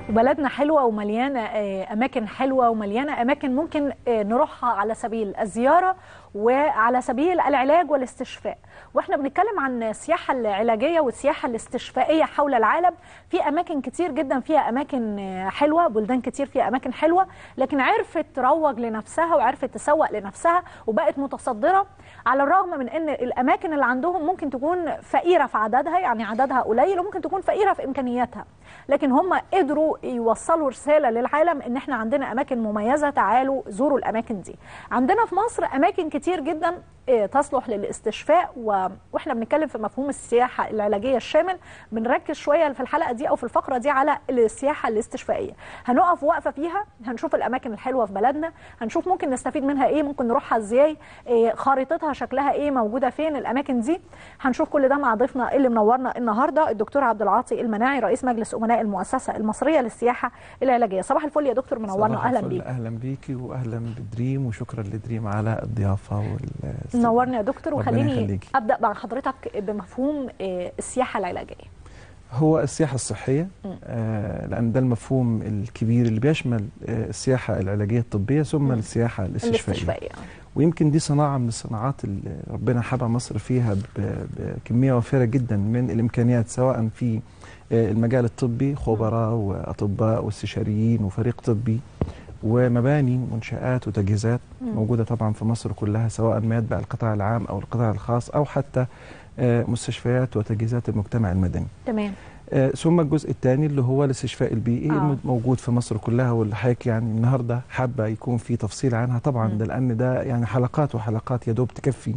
بلدنا حلوة ومليانة آه، أماكن حلوة ومليانة أماكن ممكن آه، نروحها على سبيل الزيارة وعلى سبيل العلاج والاستشفاء واحنا بنتكلم عن السياحة العلاجية والسياحة الاستشفائية حول العالم في أماكن كتير جدا فيها أماكن آه، حلوة بلدان كتير فيها أماكن حلوة لكن عرفت تروج لنفسها وعرفت تسوق لنفسها وبقت متصدرة على الرغم من أن الأماكن اللي عندهم ممكن تكون فقيرة في عددها يعني عددها قليل وممكن تكون فقيرة في إمكانياتها لكن هم قدروا يوصلوا رسالة للعالم ان احنا عندنا اماكن مميزة تعالوا زوروا الاماكن دي عندنا في مصر اماكن كتير جدا آه، تصلح للاستشفاء و... واحنا بنتكلم في مفهوم السياحة العلاجية الشامل بنركز شوية في الحلقة دي او في الفقرة دي على السياحة الاستشفائية هنقف وقفة فيها هنشوف الاماكن الحلوة في بلدنا هنشوف ممكن نستفيد منها ايه ممكن نروحها ازاي آه، خارطتها شكلها ايه موجودة فين الاماكن دي هنشوف كل ده مع ضيفنا اللي منورنا النهارده الدكتور عبد العاطي المناعي رئيس مجلس امناء المؤسسه المصريه للسياحه العلاجيه صباح الفل يا دكتور منورنا صباح اهلا الفل، بيك اهلا بيكي واهلا بدريم وشكرا لدريم على الضيافه وال منورنا يا دكتور ربنا وخليني يخليكي. ابدا مع حضرتك بمفهوم آه، السياحه العلاجيه هو السياحه الصحيه آه لان ده المفهوم الكبير اللي بيشمل آه السياحه العلاجيه الطبيه ثم مم. السياحه الاستشفائيه الاستشفائيه ويمكن دي صناعه من الصناعات اللي ربنا حبى مصر فيها ب- بكميه وافره جدا من الامكانيات سواء في آه، المجال الطبي خبراء واطباء واستشاريين وفريق طبي ومباني ومنشآت وتجهيزات مم. موجوده طبعا في مصر كلها سواء ما يتبع القطاع العام او القطاع الخاص او حتى آه، مستشفيات وتجهيزات المجتمع المدني. تمام آه، ثم الجزء الثاني اللي هو الاستشفاء البيئي آه. آه. موجود في مصر كلها واللي حضرتك يعني النهارده حابه يكون في تفصيل عنها طبعا مم. ده لان ده يعني حلقات وحلقات يا دوب تكفي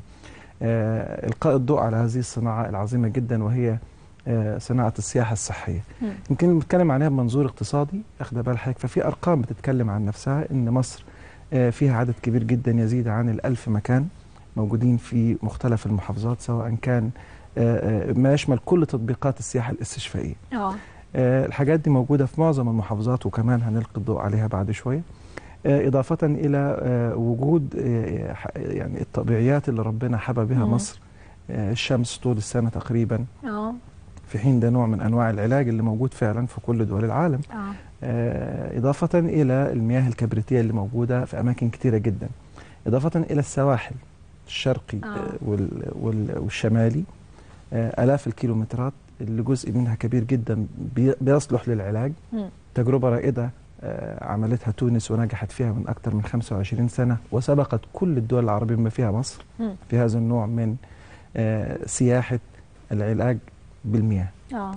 آه القاء الضوء على هذه الصناعه العظيمه جدا وهي آه صناعه السياحه الصحيه. مم. يمكن نتكلم عليها بمنظور اقتصادي اخذ بال حضرتك ففي ارقام بتتكلم عن نفسها ان مصر آه فيها عدد كبير جدا يزيد عن الألف مكان موجودين في مختلف المحافظات سواء كان آه، آه، ما يشمل كل تطبيقات السياحه الاستشفائيه. اه آه، الحاجات دي موجودة في معظم المحافظات وكمان هنلقي الضوء عليها بعد شوية آه، إضافة إلى آه، وجود آه، ح- يعني الطبيعيات اللي ربنا حبى بها مم. مصر آه، الشمس طول السنة تقريبا اه في حين ده نوع من أنواع العلاج اللي موجود فعلا في كل دول العالم اه آه، إضافة إلى المياه الكبريتية اللي موجودة في أماكن كتيرة جدا إضافة إلى السواحل الشرقي آه. آه. وال- وال- والشمالي آه، آلاف الكيلومترات اللي جزء منها كبير جدا بي- بيصلح للعلاج مم. تجربة رائدة آه، عملتها تونس ونجحت فيها من أكثر من 25 سنة وسبقت كل الدول العربية بما فيها مصر مم. في هذا النوع من آه، سياحة العلاج بالمياه اه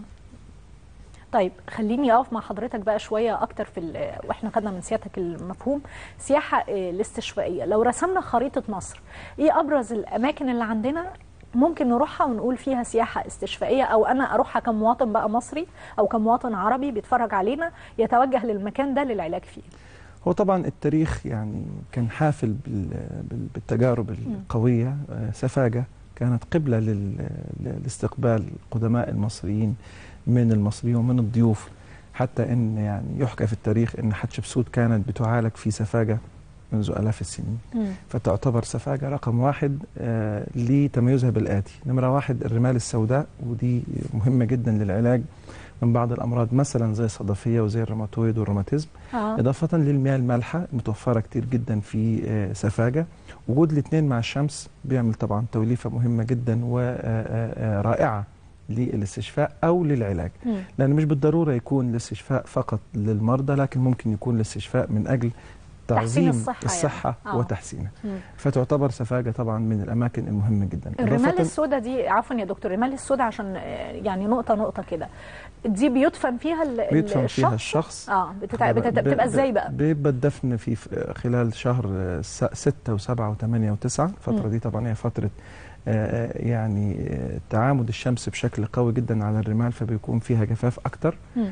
طيب خليني اقف مع حضرتك بقى شويه اكتر في ال- واحنا خدنا من سيادتك المفهوم سياحه آه، الاستشفائيه لو رسمنا خريطه مصر ايه ابرز الاماكن اللي عندنا ممكن نروحها ونقول فيها سياحه استشفائيه او انا اروحها كمواطن بقى مصري او كمواطن عربي بيتفرج علينا يتوجه للمكان ده للعلاج فيه هو طبعا التاريخ يعني كان حافل بال- بال- بالتجارب القوية آه، سفاجة كانت قبلة لل- لاستقبال قدماء المصريين من المصريين ومن الضيوف حتى ان يعني يحكى في التاريخ ان حتشبسوت كانت بتعالج في سفاجة منذ آلاف السنين فتعتبر سفاجة رقم واحد آه، لتميزها بالآتي نمرة واحد الرمال السوداء ودي مهمة جدا للعلاج من بعض الأمراض مثلا زي الصدفية وزي الروماتويد والروماتيزم اه إضافة للمياه المالحة المتوفرة كتير جدا في آه، سفاجة وجود الاثنين مع الشمس بيعمل طبعا توليفة مهمة جدا ورائعة للاستشفاء أو للعلاج مم. لأن مش بالضرورة يكون الاستشفاء فقط للمرضى لكن ممكن يكون الاستشفاء من أجل تعظيم الصحة يعني. الصحة آه. وتحسينها مم. فتعتبر سفاجة طبعا من الأماكن المهمة جدا الرمال إضافة- السوداء دي عفوا يا دكتور الرمال السوداء عشان آه، يعني نقطه نقطه كده دي بيدفن فيها ال- ال- بيدفن الشخص فيها الشخص اه بتتع... ب- بتت... ب- بتبقى ب- ازاي بقى بيبقى الدفن في في خلال شهر آه، س- ستة وسبعة وثمانية وتسعة الفترة مم. دي طبعا هي فترة آه، آه، يعني آه، تعامد الشمس بشكل قوي جدا على الرمال فبيكون فيها جفاف أكتر مم.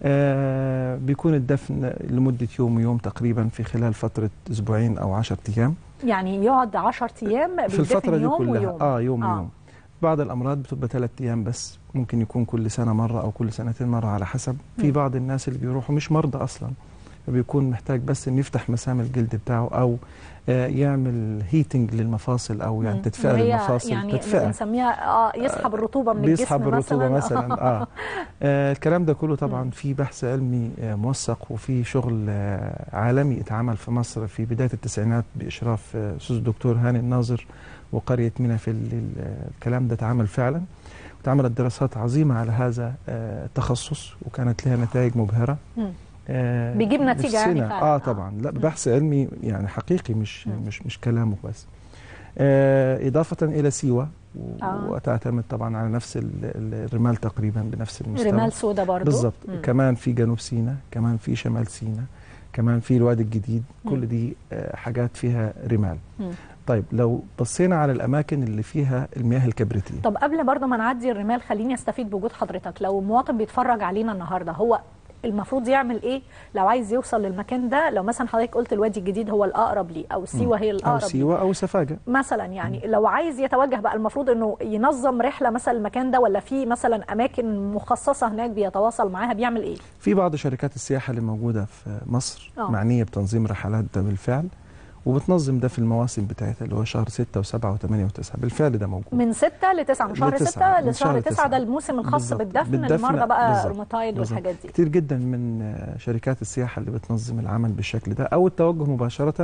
آه، بيكون الدفن لمدة يوم ويوم تقريبا في خلال فترة أسبوعين أو عشرة أيام يعني يقعد 10 ايام في بيدفن الفترة دي يوم كلها ويوم آه يوم آه. ويوم بعض الأمراض بتبقى ثلاث أيام بس ممكن يكون كل سنة مرة أو كل سنتين مرة على حسب في مم. بعض الناس اللي بيروحوا مش مرضى أصلا فبيكون محتاج بس انه يفتح مسام الجلد بتاعه او آه، يعمل هيتنج للمفاصل او يعني مم. تدفئه اللي هي للمفاصل يعني تدفئه بنسميها اه يسحب الرطوبه من بيسحب الجسم الرطوبه مثلا, مثلا اه, آه الكلام ده كله طبعا مم. في بحث علمي آه موثق وفي شغل آه عالمي اتعمل في مصر في بدايه التسعينات باشراف آه، استاذ الدكتور هاني الناظر وقريه منافل ال- الكلام ده اتعمل فعلا واتعملت دراسات عظيمه على هذا آه، التخصص وكانت لها نتائج مبهره مم. آه، بيجيب نتيجة يعني نفسنا- فعلا. اه آه. طبعا لا بحث علمي يعني حقيقي مش مم. مش مش كلامه بس آه إضافة إلى سيوة و- آه. وتعتمد طبعا على نفس ال- ال- الرمال تقريبا بنفس المستوى رمال سودا برضو بالظبط مم. كمان في جنوب سيناء كمان في شمال سيناء كمان في الوادي الجديد مم. كل دي آه، حاجات فيها رمال مم. طيب لو بصينا على الأماكن اللي فيها المياه الكبريتية طب قبل برضه ما نعدي الرمال خليني استفيد بوجود حضرتك لو مواطن بيتفرج علينا النهارده هو المفروض يعمل ايه لو عايز يوصل للمكان ده لو مثلا حضرتك قلت الوادي الجديد هو الاقرب ليه او سيوه هي أو الاقرب ليه سيوة أو سفاجة مثلا يعني لو عايز يتوجه بقى المفروض انه ينظم رحله مثلا المكان ده ولا في مثلا اماكن مخصصه هناك بيتواصل معاها بيعمل ايه في بعض شركات السياحة اللي موجودة في مصر آه. معنية بتنظيم رحلات ده بالفعل وبتنظم ده في المواسم بتاعتها اللي هو شهر 6 و7 و8 و9 بالفعل ده موجود من 6 ل 9 من شهر 6 لتسعة. من لشهر شهر 9 تسعة. ده الموسم الخاص بالظبط. بالدفن بالدفن، المرضى بقى بالظبط. روماتايد بالظبط. والحاجات دي كتير جدا من آه، شركات السياحة اللي بتنظم العمل بالشكل ده أو التوجه مباشرة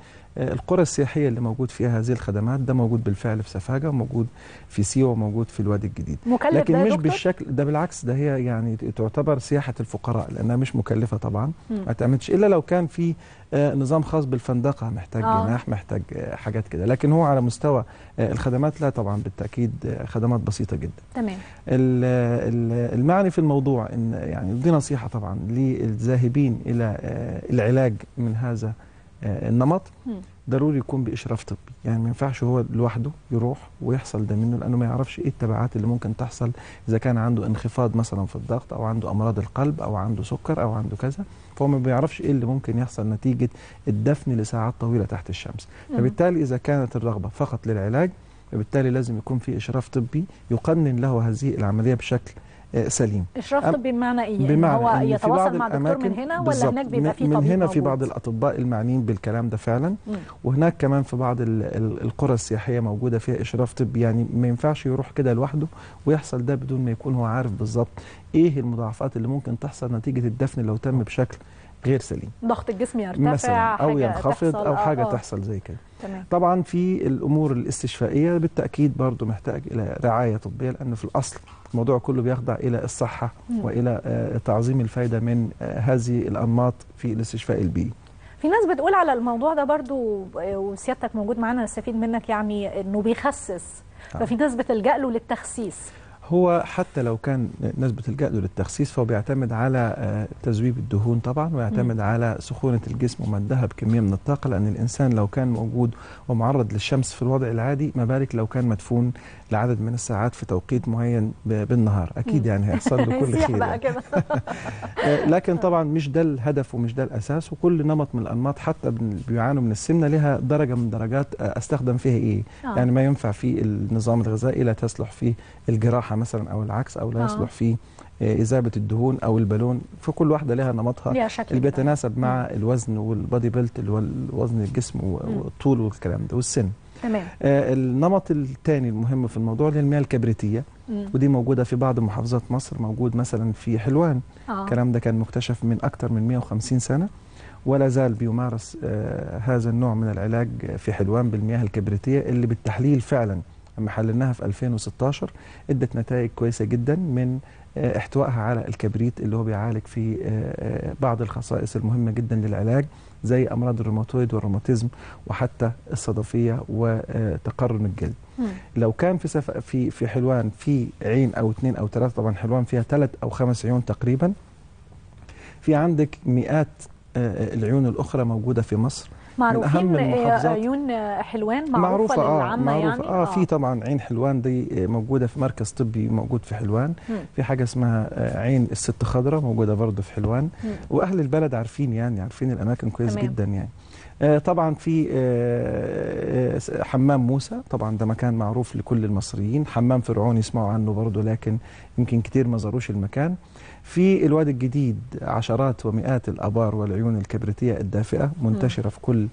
للقرى السياحية اللي موجود فيها هذه الخدمات ده موجود بالفعل في سفاجة وموجود في سيوة وموجود في الوادي الجديد مكلف لكن ده يا مش دكتور؟ بالشكل ده بالعكس ده هي يعني تعتبر سياحة الفقراء لأنها مش مكلفة طبعا مم. ما تعملش إلا لو كان في آه، نظام خاص بالفندقة محتاج آه. جناح محتاج آه، حاجات كده لكن هو على مستوى آه، الخدمات لا طبعا بالتأكيد آه، خدمات بسيطة جدا تمام ال- ال- المعني في الموضوع ان يعني دي نصيحه طبعا للذاهبين الى آه، العلاج من هذا آه، النمط مم. ضروري يكون باشراف طبي يعني ما ينفعش هو لوحده يروح ويحصل ده منه لانه ما يعرفش ايه التبعات اللي ممكن تحصل اذا كان عنده انخفاض مثلا في الضغط او عنده امراض القلب او عنده سكر او عنده كذا فهو ما بيعرفش ايه اللي ممكن يحصل نتيجه الدفن لساعات طويله تحت الشمس مم. فبالتالي اذا كانت الرغبه فقط للعلاج فبالتالي لازم يكون في اشراف طبي يقنن له هذه العمليه بشكل آه، سليم اشراف أم- طبي بمعنى ايه؟ بمعنى بمعنى هو إن في يتواصل بعض مع دكتور من الأماكن هنا ولا بالظبط، هناك بيبقى من- في من طبيب هنا في موجود؟ بعض الاطباء المعنيين بالكلام ده فعلا مم. وهناك كمان في بعض ال- ال- القرى السياحيه موجوده فيها اشراف طبي يعني ما ينفعش يروح كده لوحده ويحصل ده بدون ما يكون هو عارف بالظبط ايه المضاعفات اللي ممكن تحصل نتيجه الدفن لو تم بشكل غير سليم ضغط الجسم يرتفع مثلا او حاجة ينخفض تحصل، او آه، حاجه آه. تحصل زي كده تمام طبعا في الامور الاستشفائيه بالتاكيد برضو محتاج الى رعايه طبيه لان في الاصل الموضوع كله بيخضع الى الصحه مم. والى آه، تعظيم الفائده من آه، هذه الانماط في الاستشفاء البيئي في ناس بتقول على الموضوع ده برضو آه، وسيادتك موجود معانا نستفيد منك يعني انه بيخسس آه. ففي ناس بتلجأ له للتخسيس هو حتى لو كان ناس بتلجأ له للتخسيس فهو بيعتمد على آه، تذويب الدهون طبعا ويعتمد مم. على سخونة الجسم ومدها بكمية من الطاقة لأن الإنسان لو كان موجود ومعرض للشمس في الوضع العادي ما بالك لو كان مدفون لعدد من الساعات في توقيت معين ب- بالنهار أكيد مم. يعني هيحصل له كل يسيح خير بقى يعني. كده آه، لكن طبعا مش ده الهدف ومش ده الاساس وكل نمط من الانماط حتى بن- بيعانوا من السمنه لها درجه من درجات آه، استخدم فيها ايه آه. يعني ما ينفع في النظام الغذائي لا تصلح فيه الجراحه مثلا او العكس او لا آه. يصلح فيه آه، اذابه الدهون او البالون فكل واحده لها نمطها ليها شكل اللي كده. بيتناسب مع الوزن والبادي بيلت اللي هو وزن الجسم و- مم. والطول والكلام ده والسن تمام آه، النمط الثاني المهم في الموضوع اللي هي المياه الكبريتيه مم. ودي موجوده في بعض محافظات مصر موجود مثلا في حلوان آه. الكلام ده كان مكتشف من أكثر من 150 سنة ولا زال بيمارس آه هذا النوع من العلاج في حلوان بالمياه الكبريتية اللي بالتحليل فعلا لما حللناها في 2016 ادت نتائج كويسة جدا من آه احتوائها على الكبريت اللي هو بيعالج في آه آه بعض الخصائص المهمة جدا للعلاج زي أمراض الروماتويد والروماتيزم وحتى الصدفية وتقرن الجلد مم. لو كان في سف... في في حلوان في عين او اثنين او ثلاثه طبعا حلوان فيها ثلاث او خمس عيون تقريبا في عندك مئات آه، العيون الاخرى موجوده في مصر معروفين أهم آه، المحافظات. عيون آه، حلوان معروفة, اه للعامة معروفه يعني اه في طبعا عين حلوان دي آه، موجوده في مركز طبي موجود في حلوان مم. في حاجه اسمها آه، عين الست خضراء موجوده برضه في حلوان مم. واهل البلد عارفين يعني عارفين الاماكن كويس تمام. جدا يعني آه، طبعا في آه، آه، حمام موسى طبعا ده مكان معروف لكل المصريين حمام فرعون يسمعوا عنه برضه لكن يمكن كتير ما زاروش المكان في الوادي الجديد عشرات ومئات الابار والعيون الكبريتيه الدافئه منتشره في كل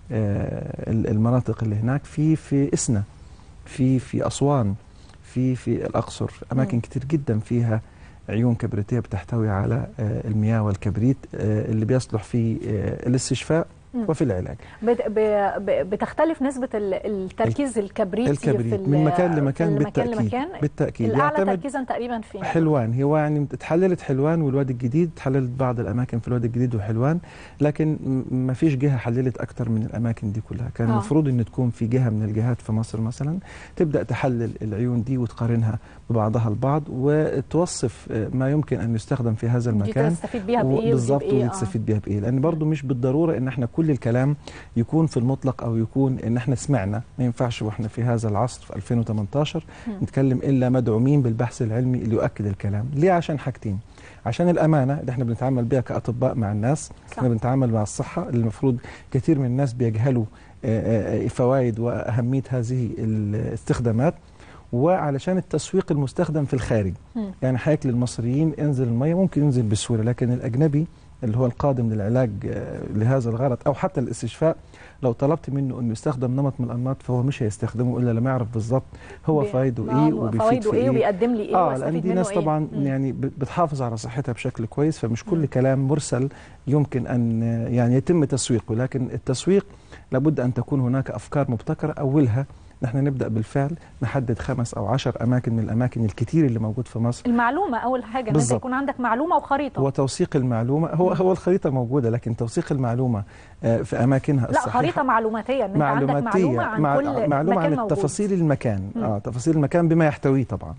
آه، المناطق اللي هناك في في اسنا في في اسوان في في الاقصر اماكن مم. كتير جدا فيها عيون كبريتيه بتحتوي على آه، المياه والكبريت آه، اللي بيصلح في آه، الاستشفاء مم. وفي العلاج بت- ب- ب- بتختلف نسبة ال- التركيز الكبريتي الكبريت في ال- من مكان لمكان في بالتاكيد لمكان بالتاكيد الأعلى يعتمد تركيزا تقريبا فين حلوان هو يعني تحللت حلوان والوادي الجديد تحللت بعض الاماكن في الوادي الجديد وحلوان لكن م- ما فيش جهه حللت اكثر من الاماكن دي كلها كان آه. المفروض ان تكون في جهه من الجهات في مصر مثلا تبدا تحلل العيون دي وتقارنها ببعضها البعض وتوصف آه، ما يمكن ان يستخدم في هذا دي المكان تستفيد بيها بإيه ودي بالظبط بإيه آه. وتستفيد بيها بايه لان برضه مش بالضروره ان احنا كل الكلام يكون في المطلق او يكون ان احنا سمعنا ما ينفعش واحنا في هذا العصر في 2018 مم. نتكلم الا مدعومين بالبحث العلمي اللي يؤكد الكلام ليه عشان حاجتين عشان الامانه اللي احنا بنتعامل بها كاطباء مع الناس صح. احنا بنتعامل مع الصحه اللي المفروض كثير من الناس بيجهلوا آه، آه، فوائد واهميه هذه الاستخدامات وعلشان التسويق المستخدم في الخارج مم. يعني حضرتك للمصريين انزل الميه ممكن ينزل بسهوله لكن الاجنبي اللي هو القادم للعلاج آه، لهذا الغرض او حتى الاستشفاء لو طلبت منه انه يستخدم نمط من الانماط فهو مش هيستخدمه الا لما يعرف بالظبط هو بي- فايده آه، ايه وبيفيد فوائده في ايه ايه وبيقدم لي ايه اه واستفيد لان دي منه ناس إيه؟ طبعا مم. يعني بت- بتحافظ على صحتها بشكل كويس فمش كل مم. كلام مرسل يمكن ان آه، يعني يتم تسويقه لكن التسويق لابد ان تكون هناك افكار مبتكره اولها نحن نبدا بالفعل نحدد خمس او عشر اماكن من الاماكن الكتير اللي موجود في مصر المعلومة أول حاجة إن أنت بالظبط. يكون عندك معلومة وخريطة هو توثيق المعلومه هو مم. هو الخريطه موجوده لكن توثيق المعلومه آه، في اماكنها لا الصحيحه خريطة معلوماتية إن أنت عندك معلومة عن مع- كل معلومه مكان عن موجود. تفاصيل المكان مم. اه تفاصيل المكان بما يحتويه طبعا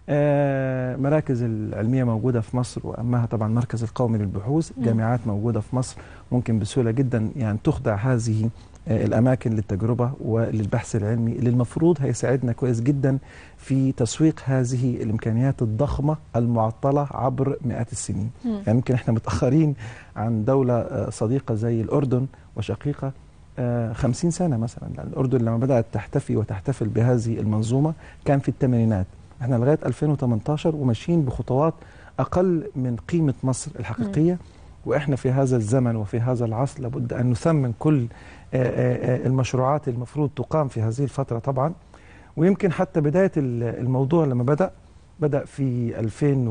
آه مراكز العلميه موجوده في مصر واهمها طبعا مركز القومي للبحوث مم. جامعات موجوده في مصر ممكن بسهوله جدا يعني تخضع هذه آه، الاماكن للتجربه وللبحث العلمي اللي المفروض هيساعدنا كويس جدا في تسويق هذه الامكانيات الضخمه المعطله عبر مئات السنين مم. يعني يمكن احنا متاخرين عن دوله آه، صديقه زي الاردن وشقيقه آه، خمسين سنة مثلا لأن الأردن لما بدأت تحتفي وتحتفل بهذه المنظومة كان في الثمانينات احنا لغاية 2018 وماشيين بخطوات أقل من قيمة مصر الحقيقية وإحنا في هذا الزمن وفي هذا العصر لابد أن نثمن كل آه، آه، آه، المشروعات المفروض تقام في هذه الفترة طبعا ويمكن حتى بداية ال- الموضوع لما بدأ بدأ في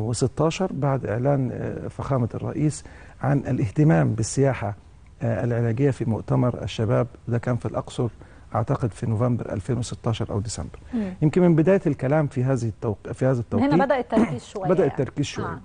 2016 بعد إعلان آه، فخامة الرئيس عن الاهتمام بالسياحة آه، العلاجية في مؤتمر الشباب ده كان في الأقصر أعتقد في نوفمبر 2016 أو ديسمبر مم. يمكن من بداية الكلام في هذه التوق... في هذا من التوقيت هنا بدأ التركيز شوية بدأ يعني. التركيز شوية آه.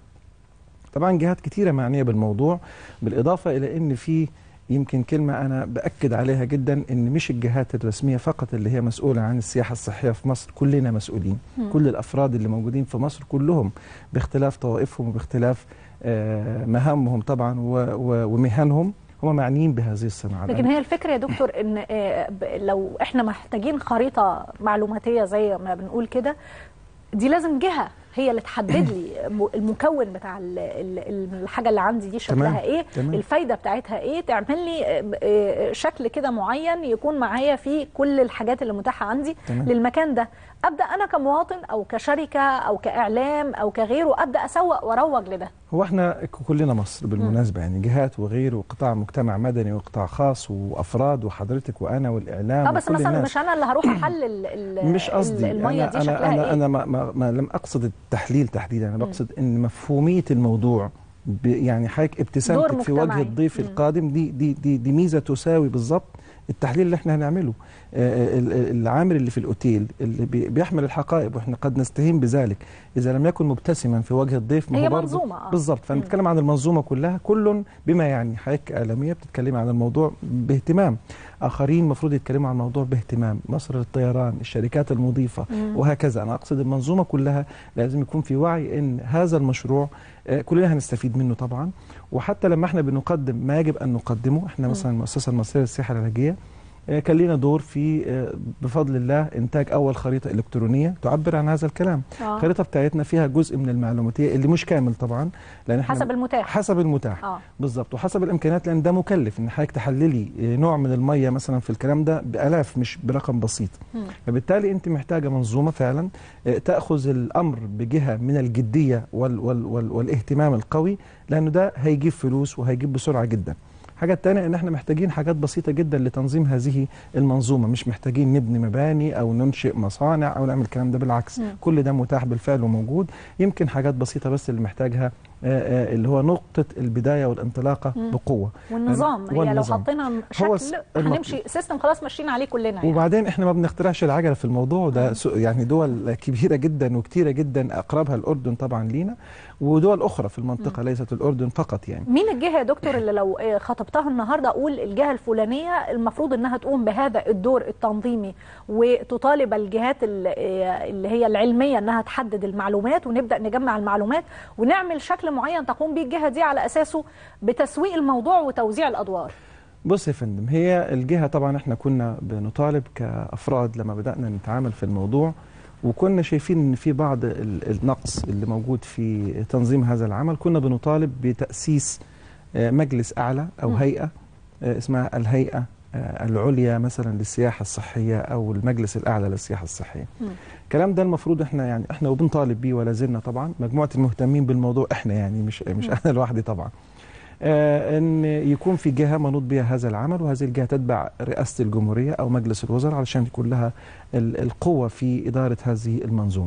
طبعا جهات كثيرة معنية بالموضوع بالإضافة إلى أن في يمكن كلمة أنا بأكد عليها جدا أن مش الجهات الرسمية فقط اللي هي مسؤولة عن السياحة الصحية في مصر كلنا مسؤولين مم. كل الأفراد اللي موجودين في مصر كلهم باختلاف طوائفهم وباختلاف آه، مهامهم طبعا و- و- ومهنهم هم معنيين بهذه الصناعة لكن هي الفكرة يا دكتور ان آه، ب- لو احنا محتاجين خريطة معلوماتية زي ما بنقول كده دي لازم جهة هي اللي تحدد لي م- المكون بتاع ال- ال- الحاجة اللي عندي دي شكلها تمام، ايه تمام. الفايدة بتاعتها ايه تعمل لي آه، آه، شكل كده معين يكون معايا فيه كل الحاجات اللي متاحة عندي تمام. للمكان ده ابدا انا كمواطن او كشركة او كاعلام او كغيره ابدا اسوق واروج لده هو احنا كلنا مصر بالمناسبة يعني جهات وغيره وقطاع مجتمع مدني وقطاع خاص وأفراد وحضرتك وأنا والإعلام اه بس وكل مثلا الناس. مش انا اللي هروح احلل ال- مش قصدي الميه أنا دي أنا شكلها أنا, ايه أنا ما, ما, ما لم أقصد التحليل تحديدا أنا مم. بقصد أن مفهومية الموضوع ب- يعني حضرتك ابتسامتك في وجه مجتمعي. الضيف مم. القادم دي دي دي, دي ميزة تساوي بالظبط التحليل اللي احنا هنعمله آه، ال- ال- العامل اللي في الاوتيل اللي بي- بيحمل الحقائب واحنا قد نستهين بذلك اذا لم يكن مبتسما في وجه الضيف ما هي هو برضه منظومة، آه. بالظبط فنتكلم عن المنظومه كلها كل بما يعني حضرتك اعلاميه بتتكلمي عن الموضوع باهتمام اخرين المفروض يتكلموا عن الموضوع باهتمام مصر للطيران الشركات المضيفه مم. وهكذا انا اقصد المنظومه كلها لازم يكون في وعي ان هذا المشروع آه، كلنا هنستفيد منه طبعا وحتى لما احنا بنقدم ما يجب ان نقدمه احنا مم. مثلا المؤسسه المصريه للسياحه العلاجيه آه، كان لنا دور في آه، بفضل الله انتاج اول خريطه الكترونيه تعبر عن هذا الكلام آه. الخريطه بتاعتنا فيها جزء من المعلوماتيه اللي مش كامل طبعا لان احنا حسب المتاح حسب المتاح اه بالظبط وحسب الامكانيات لان ده مكلف ان حضرتك تحللي آه، نوع من الميه مثلا في الكلام ده بالاف مش برقم بسيط مم. فبالتالي انت محتاجه منظومه فعلا آه، تاخذ الامر بجهه من الجديه وال وال وال والاهتمام القوي لانه ده هيجيب فلوس وهيجيب بسرعه جدا الحاجة الثانية ان احنا محتاجين حاجات بسيطة جدا لتنظيم هذه المنظومة مش محتاجين نبني مباني او ننشئ مصانع او نعمل الكلام ده بالعكس مم. كل ده متاح بالفعل وموجود يمكن حاجات بسيطة بس اللي محتاجها آه، آه، اللي هو نقطة البداية والانطلاقة مم. بقوة والنظام هي لو والنظام. حطينا هو شكل س- المطلوب. هنمشي سيستم خلاص ماشيين عليه كلنا يعني. وبعدين احنا ما بنخترعش العجله في الموضوع ده سو- يعني دول كبيره جدا وكتيره جدا اقربها الاردن طبعا لينا ودول اخرى في المنطقه ليست الاردن فقط يعني مين الجهه يا دكتور اللي لو آه، خطبتها النهارده اقول الجهه الفلانيه المفروض انها تقوم بهذا الدور التنظيمي وتطالب الجهات ال- آه، اللي هي العلميه انها تحدد المعلومات ونبدا نجمع المعلومات ونعمل شكل معين تقوم به الجهه دي على اساسه بتسويق الموضوع وتوزيع الادوار بص يا فندم هي الجهه طبعا احنا كنا بنطالب كافراد لما بدانا نتعامل في الموضوع وكنا شايفين ان في بعض ال- النقص اللي موجود في تنظيم هذا العمل كنا بنطالب بتاسيس آه، مجلس اعلى او مم. هيئه آه، اسمها الهيئه آه، العليا مثلا للسياحه الصحيه او المجلس الاعلى للسياحه الصحيه مم. الكلام ده المفروض احنا يعني احنا وبنطالب بيه ولا زلنا طبعا مجموعه المهتمين بالموضوع احنا يعني مش مش مم. انا لوحدي طبعا آه ان يكون في جهه منوط بها هذا العمل وهذه الجهه تتبع رئاسه الجمهوريه او مجلس الوزراء علشان يكون لها ال- القوه في اداره هذه المنظومه.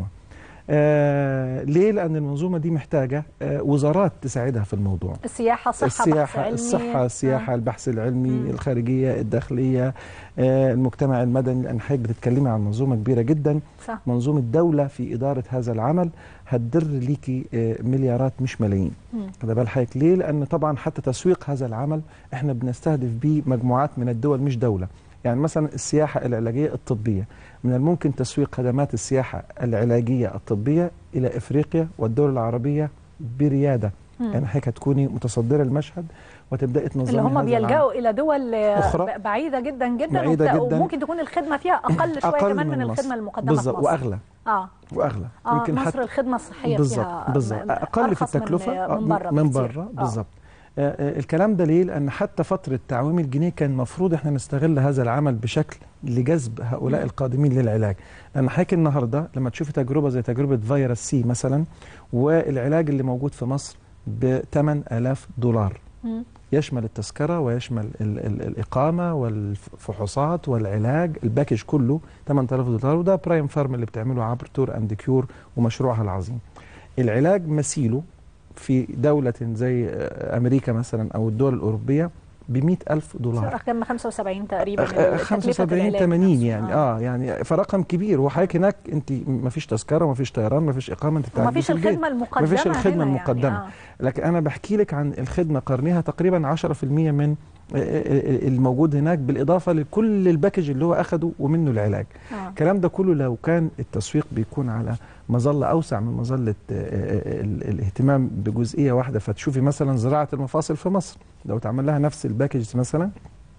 آه ليه؟ لان المنظومه دي محتاجه آه وزارات تساعدها في الموضوع. السياحه صحه بحث السياحة علمي الصحة السياحة البحث العلمي مم. الخارجية الداخلية آه، المجتمع المدني لأن حضرتك بتتكلمي عن منظومة كبيرة جدا صح منظومة دولة في إدارة هذا العمل هتدر ليكي آه، مليارات مش ملايين مم. هذا بال حضرتك ليه؟ لأن طبعا حتى تسويق هذا العمل احنا بنستهدف بيه مجموعات من الدول مش دولة يعني مثلا السياحة العلاجية الطبية من الممكن تسويق خدمات السياحة العلاجية الطبية إلى إفريقيا والدول العربية بريادة مم. يعني حضرتك هتكوني متصدرة المشهد وتبدأي تنظمي اللي هم هذا العمل. بيلجأوا إلى دول آه، أخرى. ب- بعيدة جدا جدا بعيدة وبت- جدا. وممكن تكون الخدمة فيها أقل شوية أقل كمان من, من مصر. الخدمة المقدمة بالظبط في مصر وأغلى اه وأغلى اه مصر الخدمة الصحية بالظبط فيها بالظبط م- اقل في أرخص من- التكلفه من بره من بكتير. بره آه. بالظبط آه، آه، الكلام ده ليه؟ لأن حتى فترة تعويم الجنيه كان المفروض احنا نستغل هذا العمل بشكل لجذب هؤلاء مم. القادمين للعلاج، لأن حضرتك النهارده لما تشوفي تجربة زي تجربة فيروس سي مثلا والعلاج اللي موجود في مصر ب 8000 دولار مم. يشمل التذكرة ويشمل ال ال الإقامة والفحوصات والعلاج الباكج كله 8000 دولار وده برايم فارم اللي بتعمله عبر تور أند كيور ومشروعها العظيم العلاج مثيله في دولة زي آه، أمريكا مثلا أو الدول الأوروبية ب ألف دولار أرقام 75 تقريبا أخ- تكلفة 75 العلاج 80 نفسه. يعني اه يعني فرقم كبير وحضرتك هناك انت ما فيش تذكره ما فيش طيران ما فيش اقامه انت وما بتعالجي فيش في البيت. الخدمة المقدمة مفيش الخدمة هنا المقدمة. يعني. لكن انا بحكي لك عن الخدمه قرنها تقريبا 10% من آه، آه، الموجود هناك بالاضافه لكل الباكج اللي هو اخده ومنه العلاج آه. آه. الكلام ده كله لو كان التسويق بيكون على مظله اوسع من مظله آه، آه، ال- الاهتمام بجزئيه واحده فتشوفي مثلا زراعه المفاصل في مصر لو تعمل لها نفس الباكج مثلا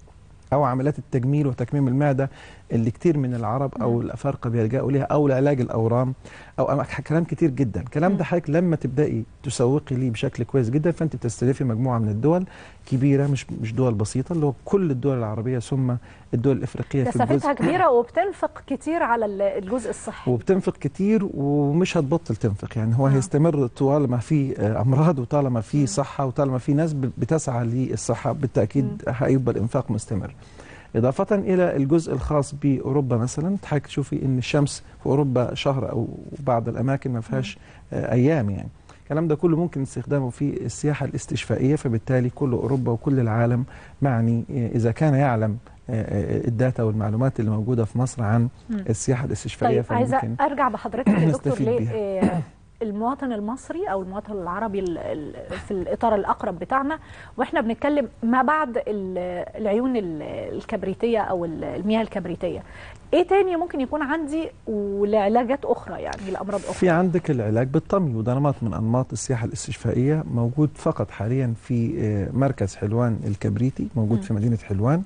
او عمليات التجميل وتكميم المعده اللي كتير من العرب او مم. الافارقه بيلجأوا ليها او لعلاج الاورام او أما- كلام كتير جدا الكلام مم. ده حضرتك لما تبداي تسوقي ليه بشكل كويس جدا فانت بتستهدفي مجموعه من الدول كبيره مش مش دول بسيطه اللي هو كل الدول العربيه ثم الدول الافريقيه في كثافتها الجزء كبيرة وبتنفق كتير على ال- الجزء الصحي وبتنفق كتير ومش هتبطل تنفق يعني هو آه. هيستمر طالما في آه، امراض وطالما مم. في صحه وطالما في ناس ب- بتسعى للصحه بالتاكيد هيبقى الانفاق مستمر إضافة إلى الجزء الخاص بأوروبا مثلا حضرتك تشوفي إن الشمس في أوروبا شهر أو بعض الأماكن ما فيهاش آه، أيام يعني الكلام ده كله ممكن استخدامه في السياحة الاستشفائية فبالتالي كل أوروبا وكل العالم معني آه، إذا كان يعلم آه، آه، الداتا والمعلومات اللي موجودة في مصر عن مم. السياحة الاستشفائية طيب عايزة فممكن أرجع بحضرتك يا دكتور نستفيد ليه بيها. آه، المواطن المصري او المواطن العربي ال- ال- في الاطار الاقرب بتاعنا واحنا بنتكلم ما بعد ال- العيون ال- الكبريتيه او ال- المياه الكبريتيه ايه تاني ممكن يكون عندي ولعلاجات اخرى يعني لامراض اخرى في عندك العلاج بالطمي وده نمط من انماط السياحه الاستشفائيه موجود فقط حاليا في آه، مركز حلوان الكبريتي موجود مم. في مدينه حلوان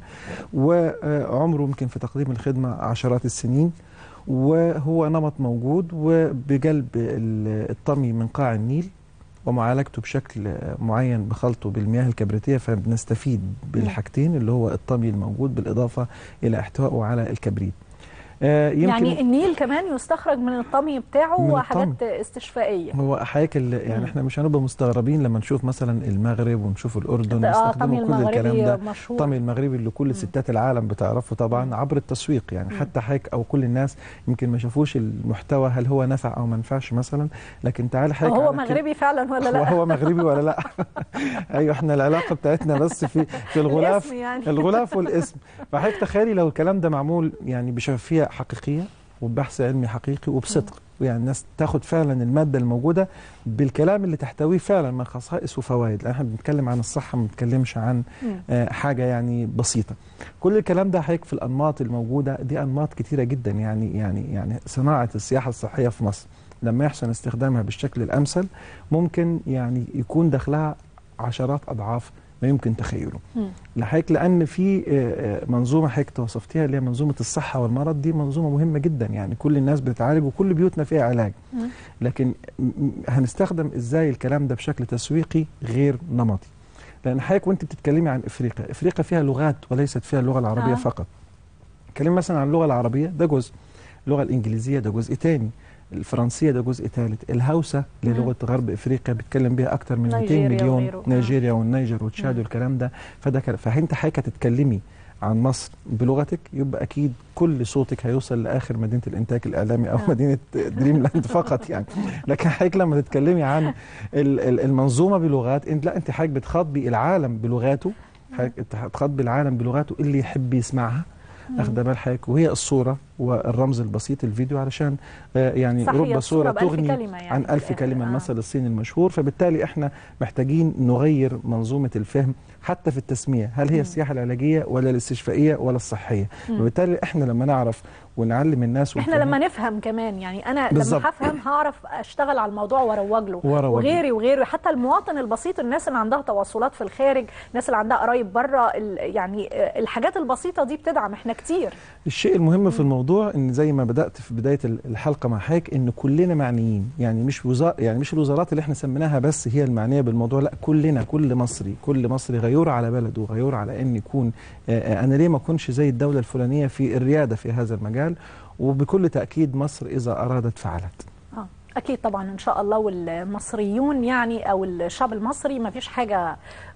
وعمره يمكن في تقديم الخدمه عشرات السنين وهو نمط موجود وبقلب ال- الطمي من قاع النيل ومعالجته بشكل آه، معين بخلطه بالمياه الكبريتيه فبنستفيد بالحاجتين اللي هو الطمي الموجود بالاضافه الى احتوائه على الكبريت آه، يمكن يعني النيل كمان يستخرج من الطمي بتاعه من وحاجات استشفائيه هو حضرتك ال- يعني مم. احنا مش هنبقى مستغربين لما نشوف مثلا المغرب ونشوف الاردن اه طمي ويستخدموا كل الكلام ده المغربي مشهور الطمي المغربي اللي كل ستات العالم بتعرفه طبعا عبر التسويق يعني مم. حتى حضرتك او كل الناس يمكن ما شافوش المحتوى هل هو نفع او ما نفعش مثلا لكن تعال حضرتك هو على كل- مغربي فعلا ولا لا هو مغربي ولا لا ايوه احنا العلاقه بتاعتنا بس في في الغلاف الاسم يعني الغلاف والاسم فحضرتك تخيلي لو الكلام ده معمول يعني بشفافيه حقيقيه وبحث علمي حقيقي وبصدق يعني الناس تاخد فعلا الماده الموجوده بالكلام اللي تحتويه فعلا من خصائص وفوائد لان احنا بنتكلم عن الصحه ما بنتكلمش عن مم. آه، حاجه يعني بسيطه كل الكلام ده حضرتك في الانماط الموجوده دي انماط كتيره جدا يعني يعني يعني صناعه السياحه الصحيه في مصر لما يحسن استخدامها بالشكل الامثل ممكن يعني يكون دخلها عشرات اضعاف ما يمكن تخيله مم. لحضرتك لان في آه، آه، منظومه حضرتك وصفتيها اللي هي منظومه الصحه والمرض دي منظومه مهمه جدا يعني كل الناس بتتعالج وكل بيوتنا فيها علاج مم. لكن م- م- هنستخدم ازاي الكلام ده بشكل تسويقي غير نمطي لان حضرتك وانت بتتكلمي عن افريقيا افريقيا فيها لغات وليست فيها اللغه العربيه آه. آه. فقط تكلم مثلا عن اللغه العربيه ده جزء اللغه الانجليزيه ده جزء تاني الفرنسيه ده جزء ثالث الهوسه اللي مم. لغه غرب افريقيا بيتكلم بيها اكتر من 200 نيجيريا مليون وغيره. آه. نيجيريا والنيجر وتشاد مم. والكلام ده فده كلام فانت حضرتك هتتكلمي عن مصر بلغتك يبقى اكيد كل صوتك هيوصل لاخر مدينه الانتاج الاعلامي او آه. مدينه دريم لاند فقط يعني لكن حضرتك لما تتكلمي عن ال- ال- المنظومه بلغات انت لا انت حضرتك بتخاطبي العالم بلغاته حضرتك بتخاطبي العالم بلغاته اللي يحب يسمعها اخده بال حضرتك وهي الصوره والرمز البسيط الفيديو علشان آه، يعني صح هي رب صوره بألف تغني كلمة يعني عن في ألف الآخر. كلمة آه. المثل الصيني المشهور فبالتالي احنا محتاجين نغير منظومة الفهم حتى في التسمية هل هي مم. السياحة العلاجية ولا الاستشفائية ولا الصحية مم. وبالتالي احنا لما نعرف ونعلم الناس احنا ونفهم- لما نفهم كمان يعني انا بالظبط. لما هفهم هعرف اشتغل على الموضوع واروج له وأروج له. وغيري وغيري حتى المواطن البسيط الناس اللي عندها تواصلات في الخارج الناس اللي عندها قرايب بره ال- يعني آه، الحاجات البسيطه دي بتدعم احنا كتير الشيء المهم في الموضوع ان زي ما بدات في بدايه الحلقه مع حضرتك ان كلنا معنيين يعني مش وزار يعني مش الوزارات اللي احنا سميناها بس هي المعنيه بالموضوع لا كلنا كل مصري كل مصري غيور على بلده غيور على ان يكون آه، آه، انا ليه ما اكونش زي الدوله الفلانيه في الرياده في هذا المجال وبكل تاكيد مصر اذا ارادت فعلت اه اكيد طبعا ان شاء الله والمصريون يعني او الشعب المصري ما فيش حاجه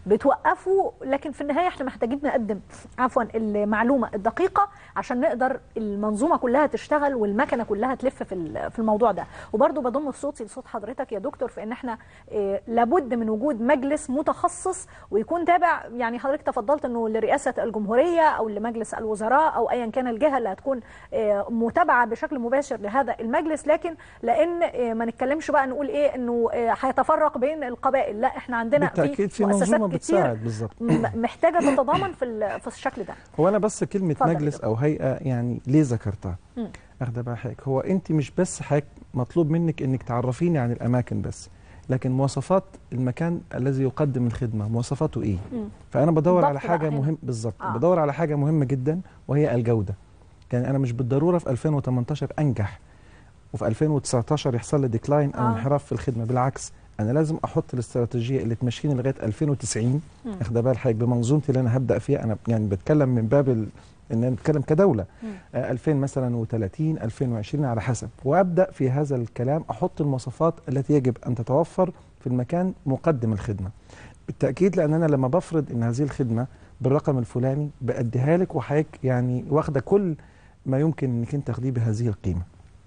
بتوقفه لكن في النهايه احنا محتاجين نقدم عفوا المعلومه الدقيقه عشان نقدر المنظومه كلها تشتغل والمكنه كلها تلف في ال- في الموضوع ده وبرضه بضم صوتي لصوت حضرتك يا دكتور في ان احنا آه، لابد من وجود مجلس متخصص ويكون تابع يعني حضرتك تفضلت انه لرئاسه الجمهوريه او لمجلس الوزراء او ايا كان الجهه اللي هتكون آه، متابعه بشكل مباشر لهذا المجلس لكن لان آه، ما نتكلمش بقى نقول ايه انه آه، هيتفرق بين القبائل لا احنا عندنا بالتاكيد في مؤسسات منظومه كتير بتساعد بالظبط م- محتاجه تتضامن في ال- في الشكل ده هو انا بس كلمه اتفضل يا مجلس دكتور. او هيئه يعني ليه ذكرتها مم. اخده بقى حضرتك هو انت مش بس حضرتك مطلوب منك انك تعرفيني عن الاماكن بس لكن مواصفات المكان الذي يقدم الخدمه مواصفاته ايه مم. فانا بدور الضبط على حاجه بقى هنا. مهم بالظبط آه. آه. بدور على حاجه مهمه جدا وهي الجوده يعني انا مش بالضروره في 2018 انجح وفي 2019 يحصل لي ديكلاين او آه. انحراف في الخدمه بالعكس انا لازم احط الاستراتيجيه اللي تمشيني لغايه 2090 مم. اخده بال حضرتك بمنظومتي اللي انا هبدا فيها انا يعني بتكلم من باب ال... ان انا بتكلم كدوله مم. آه 2000 مثلا و30 2020 على حسب وابدا في هذا الكلام احط المواصفات التي يجب ان تتوفر في المكان مقدم الخدمه بالتاكيد لان انا لما بفرض ان هذه الخدمه بالرقم الفلاني باديها لك وحضرتك يعني واخده كل ما يمكن انك انت تاخديه بهذه القيمه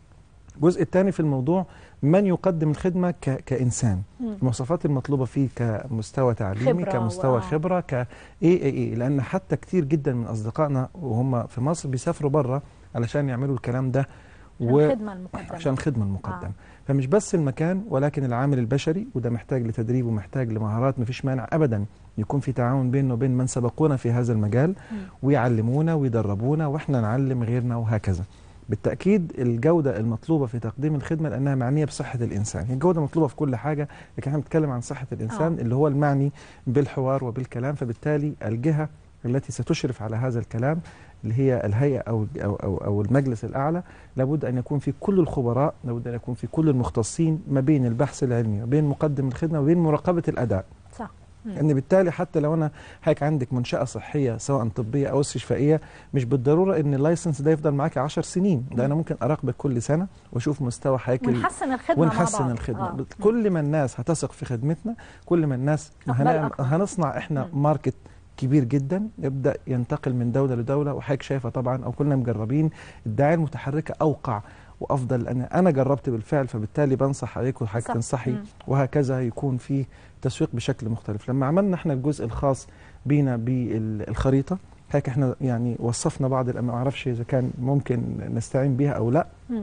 الجزء الثاني في الموضوع من يقدم الخدمه ك... كانسان مم. المواصفات المطلوبه فيه كمستوى تعليمي خبرة كمستوى و- خبره ك ايه ايه ايه لان حتى كتير جدا من اصدقائنا وهم في مصر بيسافروا بره علشان يعملوا الكلام ده عشان و- الخدمه المقدمه عشان الخدمة المقدمة آه. آه. فمش بس المكان ولكن العامل البشري وده محتاج لتدريب ومحتاج لمهارات مفيش مانع أبدا يكون في تعاون بيننا وبين من سبقونا في هذا المجال مم. ويعلمونا ويدربونا وإحنا نعلم غيرنا وهكذا بالتأكيد الجودة المطلوبة في تقديم الخدمة لأنها معنية بصحة الإنسان هي الجودة مطلوبة في كل حاجة لكن احنا بنتكلم عن صحة الإنسان آه. اللي هو المعني بالحوار وبالكلام فبالتالي الجهة التي ستشرف على هذا الكلام اللي هي الهيئة أو, أو, أو, أو المجلس الأعلى لابد أن يكون في كل الخبراء لابد أن يكون في كل المختصين ما بين البحث العلمي وبين مقدم الخدمة وبين مراقبة الأداء صح مم. لأن بالتالي حتى لو أنا هيك عندك منشأة صحية سواء طبية أو استشفائية مش بالضرورة أن اللايسنس ده يفضل معاك 10 سنين ده أنا ممكن أراقبك كل سنة وأشوف مستوى هيكل ونحسن الخدمه مع ونحسن بعض. الخدمة آه. آه. كل ما الناس هتثق في خدمتنا كل ما الناس أقبل هنعمل- أكتر. هنصنع احنا مم. ماركت كبير جدا يبدا ينتقل من دوله لدوله وحضرتك شايفه طبعا او كلنا مجربين الدعايه المتحركه اوقع وافضل لان انا جربت بالفعل فبالتالي بنصح عليك وحضرتك صح. تنصحي مم. وهكذا يكون في تسويق بشكل مختلف لما عملنا احنا الجزء الخاص بينا بالخريطه هيك احنا يعني وصفنا بعض الأما- ما اعرفش اذا كان ممكن نستعين بها او لا مم.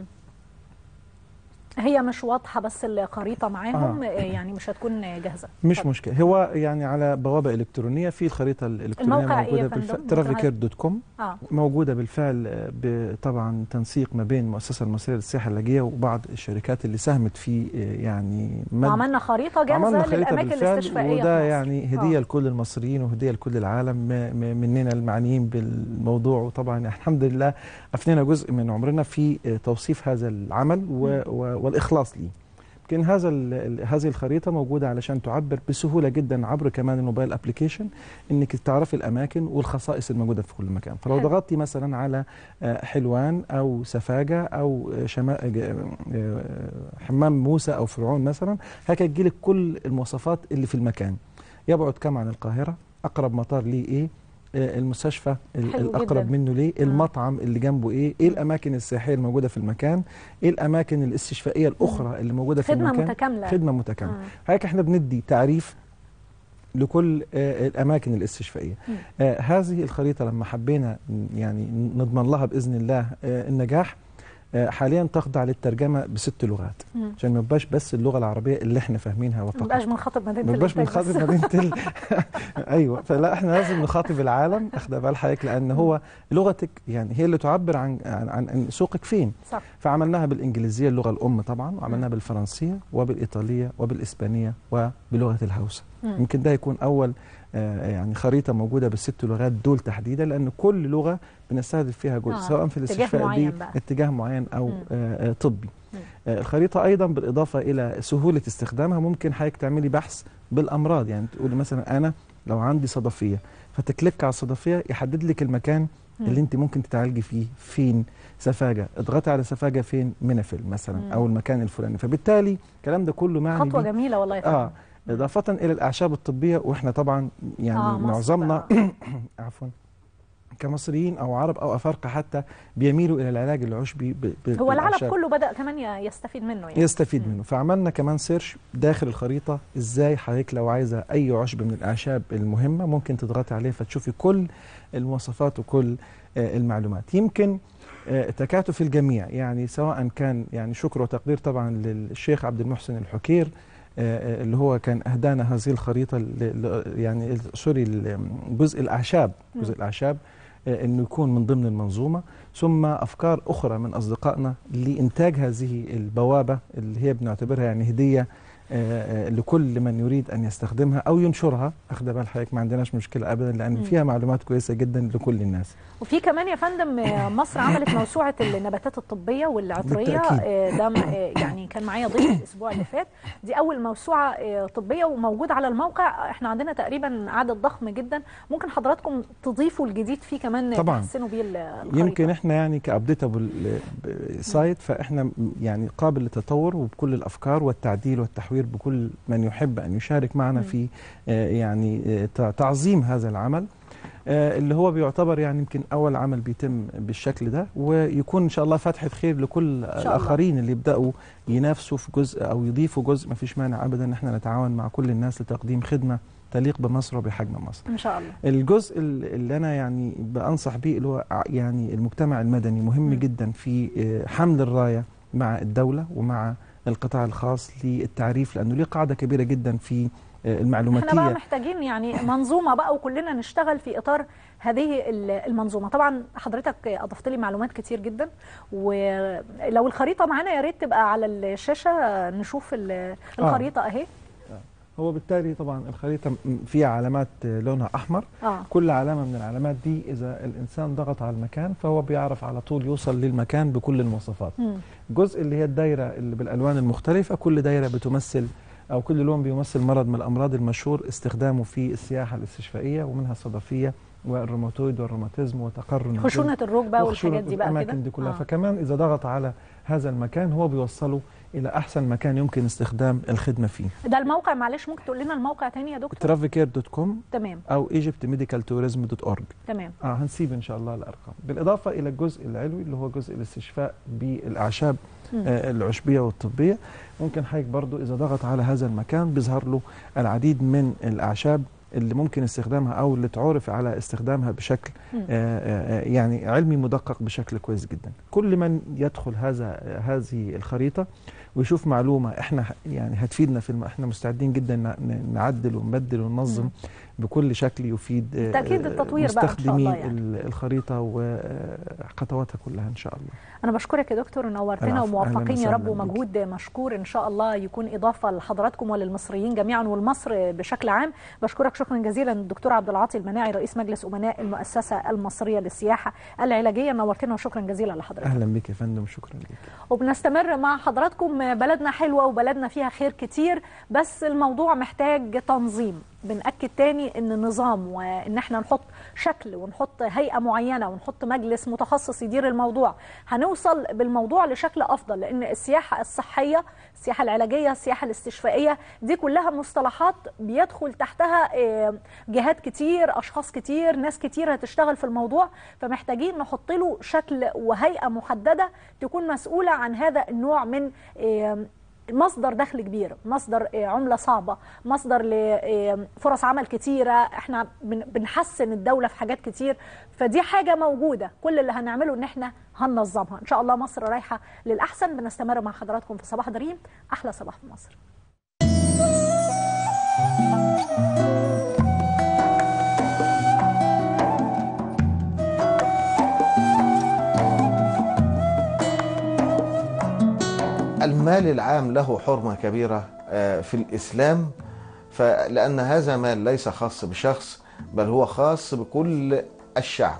هي مش واضحه بس الخريطه معاهم آه. يعني مش هتكون جاهزه مش اتفضل. مشكله هو يعني على بوابه الكترونيه في الخريطه الالكترونيه الموقع إيه يا موجوده فندم؟ بالفعل ممكن ترافيكير دوت كوم اه موجوده بالفعل آه، ب- طبعا تنسيق ما بين المؤسسه المصريه للسياحه اللاجئه وبعض الشركات اللي ساهمت في آه، يعني مد- وعملنا خريطه عملنا جاهزه خريطه للاماكن بالفعل الاستشفائيه في وده مصر. يعني هديه آه. لكل المصريين وهديه لكل العالم م- م- مننا المعنيين بالموضوع وطبعا الحمد لله افنينا جزء من عمرنا في آه، توصيف هذا العمل و- و- والاخلاص ليه يمكن هذا ال- ال- هذه الخريطه موجوده علشان تعبر بسهوله جدا عبر كمان الموبايل ابلكيشن انك تعرفي الاماكن والخصائص الموجوده في كل مكان فلو حلو. ضغطتي مثلا على آه، حلوان او سفاجه او آه، شما... آه، آه، حمام موسى او فرعون مثلا هيك تجيلك كل المواصفات اللي في المكان يبعد كم عن القاهره اقرب مطار ليه ايه آه، المستشفى ال- حلو الاقرب جداً. منه ليه آه. المطعم اللي جنبه ايه ايه الاماكن السياحيه الموجوده في المكان ايه الاماكن الاستشفائيه الاخرى اللي موجوده في خدمه المكان متكامله خدمه متكامله آه. هيك احنا بندي تعريف لكل آه، الاماكن الاستشفائيه مم. آه، هذه الخريطه لما حبينا ن- يعني نضمن لها باذن الله آه، النجاح آه، حاليا تخضع للترجمه بست لغات مم. عشان ما يبقاش بس اللغه العربيه اللي احنا فاهمينها ما فقط نبقاش بنخاطب مدينه ما نبقاش الإنتاج بس. بنخاطب مدينه ال... ايوه فلا احنا لازم نخاطب العالم اخد بال حضرتك لان هو لغتك يعني هي اللي تعبر عن عن, عن عن سوقك فين صح فعملناها بالانجليزيه اللغه الام طبعا وعملناها بالفرنسيه وبالايطاليه وبالاسبانيه وبلغه الهوسه مم. يمكن ده يكون اول آه، يعني خريطه موجوده بالست لغات دول تحديدا لان كل لغه بنستهدف فيها جزء آه، سواء في اتجاه الاستشفاء معين دي بقى. اتجاه معين او مم. آه، آه، طبي مم. آه، الخريطه ايضا بالاضافه الى سهوله استخدامها ممكن حضرتك تعملي بحث بالامراض يعني تقولي مثلا انا لو عندي صدفيه فتكليك على الصدفيه يحدد لك المكان مم. اللي انت ممكن تتعالجي فيه فين سفاجه اضغطي على سفاجه فين منفل مثلا مم. او المكان الفلاني فبالتالي الكلام ده كله معني خطوه بيه. جميله والله يا فندم. اه اضافه الى الاعشاب الطبيه واحنا طبعا يعني آه، مصر معظمنا بقى. عفوا كمصريين او عرب او افارقه حتى بيميلوا الى العلاج العشبي ب- ب- هو العالم بالأعشاب. كله بدا كمان ي- يستفيد منه يعني يستفيد مم. منه فعملنا كمان سيرش داخل الخريطه ازاي حضرتك لو عايزه اي عشب من الاعشاب المهمه ممكن تضغطي عليه فتشوفي كل المواصفات وكل آه، المعلومات يمكن آه، تكاتف الجميع يعني سواء كان يعني شكر وتقدير طبعا للشيخ عبد المحسن الحكير آه، آه، اللي هو كان اهدانا هذه الخريطه ل- ل- يعني ال- سوري ال- جزء الاعشاب جزء مم. الاعشاب آه، انه يكون من ضمن المنظومه ثم افكار اخرى من اصدقائنا لانتاج هذه البوابه اللي هي بنعتبرها يعني هديه آه، آه، لكل من يريد ان يستخدمها او ينشرها اخد بال حضرتك ما عندناش مشكله ابدا لان مم. فيها معلومات كويسه جدا لكل الناس وفي كمان يا فندم آه، مصر عملت موسوعه النباتات الطبيه والعطريه بالتأكيد. آه، ده م- آه، يعني كان معايا ضيف الاسبوع اللي فات دي اول موسوعه آه، طبيه وموجوده على الموقع احنا عندنا تقريبا عدد ضخم جدا ممكن حضراتكم تضيفوا الجديد فيه كمان آه، طبعاً. تحسنوا بيه ال- الخريطه يمكن احنا يعني كابديتابل سايت فاحنا م- يعني قابل للتطور وبكل الافكار والتعديل والتحوير بكل من يحب ان يشارك معنا مم. في آه، يعني آه، تع- تعظيم هذا العمل آه، اللي هو بيعتبر يعني يمكن اول عمل بيتم بالشكل ده ويكون ان شاء الله فتحه خير لكل الله. الاخرين اللي يبداوا ينافسوا في جزء او يضيفوا جزء ما فيش مانع ابدا ان احنا نتعاون مع كل الناس لتقديم خدمه تليق بمصر وبحجم مصر. ان شاء الله الجزء ال- اللي انا يعني بانصح بيه اللي هو ع- يعني المجتمع المدني مهم مم. جدا في آه، حمل الرايه مع الدوله ومع القطاع الخاص للتعريف لانه ليه قاعده كبيره جدا في آه، احنا بقى المعلوماتيه محتاجين يعني منظومه بقى وكلنا نشتغل في اطار هذه ال- المنظومه طبعا حضرتك اضفت لي معلومات كتير جدا ولو الخريطه معانا يا ريت تبقى على الشاشه نشوف ال- الخريطه اهي هو بالتالي طبعا الخريطه م- فيها علامات آه، لونها احمر اه كل علامه من العلامات دي اذا الانسان ضغط على المكان فهو بيعرف على طول يوصل للمكان بكل المواصفات مم. الجزء اللي هي الدايره اللي بالالوان المختلفه كل دايره بتمثل او كل لون بيمثل مرض من الامراض المشهور استخدامه في السياحه الاستشفائيه ومنها الصدفيه والروماتويد والروماتيزم وتقرن الجلد خشونه الركبه وخشونة والحاجات دي بقى كده الاماكن دي كلها آه. فكمان اذا ضغط على هذا المكان هو بيوصله الى احسن مكان يمكن استخدام الخدمه فيه ده الموقع معلش ممكن تقول لنا الموقع تاني يا دكتور ترافيكير دوت كوم تمام او egyptmedicaltourism.org تمام اه هنسيب ان شاء الله الارقام بالاضافه الى الجزء العلوي اللي هو جزء الاستشفاء بالاعشاب مم. آه العشبيه والطبيه ممكن حضرتك برضو اذا ضغط على هذا المكان بيظهر له العديد من الاعشاب اللي ممكن استخدامها او اللي تعرف على استخدامها بشكل مم. آه، آه، يعني علمي مدقق بشكل كويس جدا كل من يدخل هذا هذه الخريطه ويشوف معلومه احنا ه- يعني هتفيدنا في الم... احنا مستعدين جدا ن- ن- نعدل ونبدل وننظم مم. بكل شكل يفيد آه، بالتأكيد آه، التطوير بقى إن شاء مستخدمي الله يعني. ال- الخريطه وخطواتها كلها ان شاء الله انا بشكرك يا دكتور نورتنا العفو. وموفقين أهلاً يا رب وسهلاً ومجهود مشكور ان شاء الله يكون اضافه لحضراتكم وللمصريين جميعا والمصر بشكل عام بشكرك شكرا جزيلا الدكتور عبد العاطي المناعي رئيس مجلس امناء المؤسسه المصريه للسياحه العلاجيه نورتنا وشكرا جزيلا لحضرتك اهلا بك يا فندم شكرا لك وبنستمر مع حضراتكم بلدنا حلوة وبلدنا فيها خير كتير بس الموضوع محتاج تنظيم بنأكد تاني ان النظام وان احنا نحط شكل ونحط هيئة معينة ونحط مجلس متخصص يدير الموضوع هنوصل بالموضوع لشكل افضل لان السياحة الصحية السياحة العلاجية السياحة الاستشفائية دي كلها مصطلحات بيدخل تحتها آه، جهات كتير اشخاص كتير ناس كتير هتشتغل في الموضوع فمحتاجين نحط له شكل وهيئة محددة تكون مسؤولة عن هذا النوع من آه، مصدر دخل كبير مصدر آه، عملة صعبة مصدر لفرص عمل كتيرة احنا بن- بنحسن الدولة في حاجات كتير فدي حاجة موجودة كل اللي هنعمله ان احنا هننظمها ان شاء الله مصر رايحة للأحسن بنستمر مع حضراتكم في صباح دريم أحلى صباح في مصر المال العام له حرمة كبيرة آه، في الإسلام فلأن هذا مال ليس خاص بشخص بل هو خاص بكل الشعب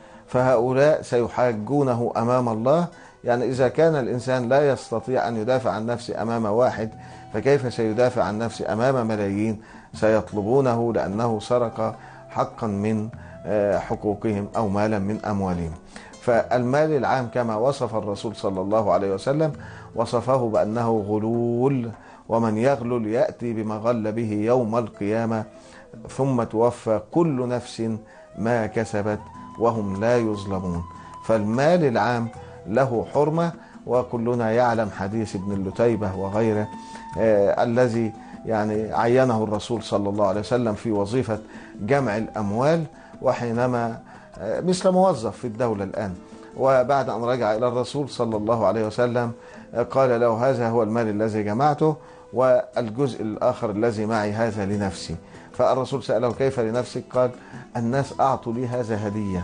فهؤلاء سيحاجونه أمام الله يعني إذا كان الإنسان لا يستطيع أن يدافع عن نفسه أمام واحد فكيف سيدافع عن نفسه أمام ملايين سيطلبونه لأنه سرق حقا من آه، حقوقهم أو مالا من أموالهم فالمال العام كما وصف الرسول صلى الله عليه وسلم وصفه بأنه غلول ومن يغلل يأتي بما غل به يوم القيامة ثم توفى كل نفس ما كسبت وهم لا يظلمون فالمال العام له حرمة وكلنا يعلم حديث ابن اللتيبة وغيره آه الذي يعني عينه الرسول صلى الله عليه وسلم في وظيفة جمع الأموال وحينما آه مثل موظف في الدولة الآن وبعد أن رجع إلى الرسول صلى الله عليه وسلم آه قال له هذا هو المال الذي جمعته والجزء الآخر الذي معي هذا لنفسي فالرسول سأله كيف لنفسك قال الناس أعطوا لي هذا هدية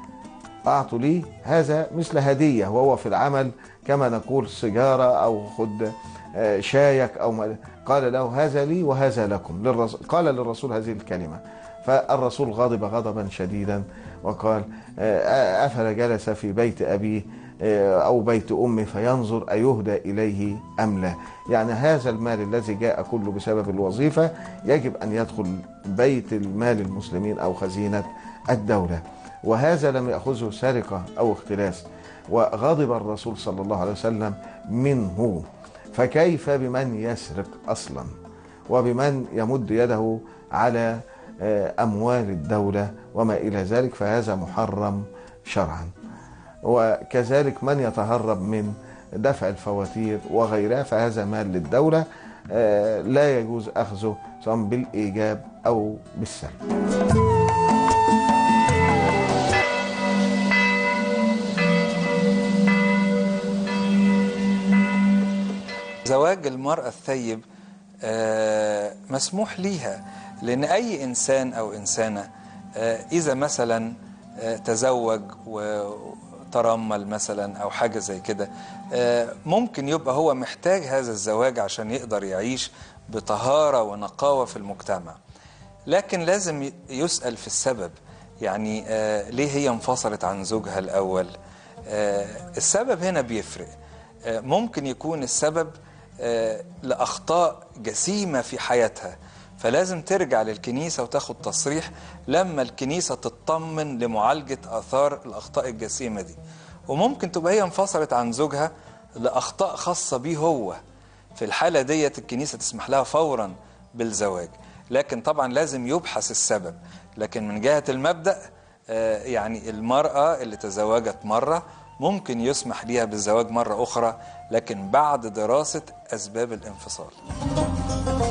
أعطوا لي هذا مثل هدية وهو في العمل كما نقول سيجارة أو خد آه، شايك أو ما قال له هذا لي وهذا لكم للرسول قال للرسول هذه الكلمة فالرسول غضب غضبا شديدا وقال آه، أفلا جلس في بيت أبيه آه، أو بيت أمه فينظر أيهدى إليه أم لا يعني هذا المال الذي جاء كله بسبب الوظيفة يجب أن يدخل بيت المال المسلمين أو خزينة الدولة وهذا لم يأخذه سرقة أو اختلاس وغضب الرسول صلى الله عليه وسلم منه فكيف بمن يسرق أصلا وبمن يمد يده على آه، أموال الدولة وما إلى ذلك فهذا محرم شرعا وكذلك من يتهرب من دفع الفواتير وغيرها فهذا مال للدولة آه، لا يجوز أخذه سواء بالإيجاب أو بالسلب زواج المرأة الثيب آه، مسموح ليها لأن أي إنسان أو إنسانة آه، إذا مثلا آه، تزوج وترمل مثلا أو حاجة زي كده آه، ممكن يبقى هو محتاج هذا الزواج عشان يقدر يعيش بطهارة ونقاوة في المجتمع لكن لازم ي- يسأل في السبب يعني آه، ليه هي انفصلت عن زوجها الأول آه، السبب هنا بيفرق آه، ممكن يكون السبب آه، لأخطاء جسيمة في حياتها فلازم ترجع للكنيسة وتاخد تصريح لما الكنيسة تطمن لمعالجة آثار الأخطاء الجسيمة دي وممكن تبقى هي انفصلت عن زوجها لأخطاء خاصة بيه هو في الحالة ديت الكنيسة تسمح لها فورا بالزواج لكن طبعا لازم يبحث السبب لكن من جهة المبدأ آه، يعني المرأة اللي تزوجت مرة ممكن يسمح ليها بالزواج مرة أخرى لكن بعد دراسة أسباب الانفصال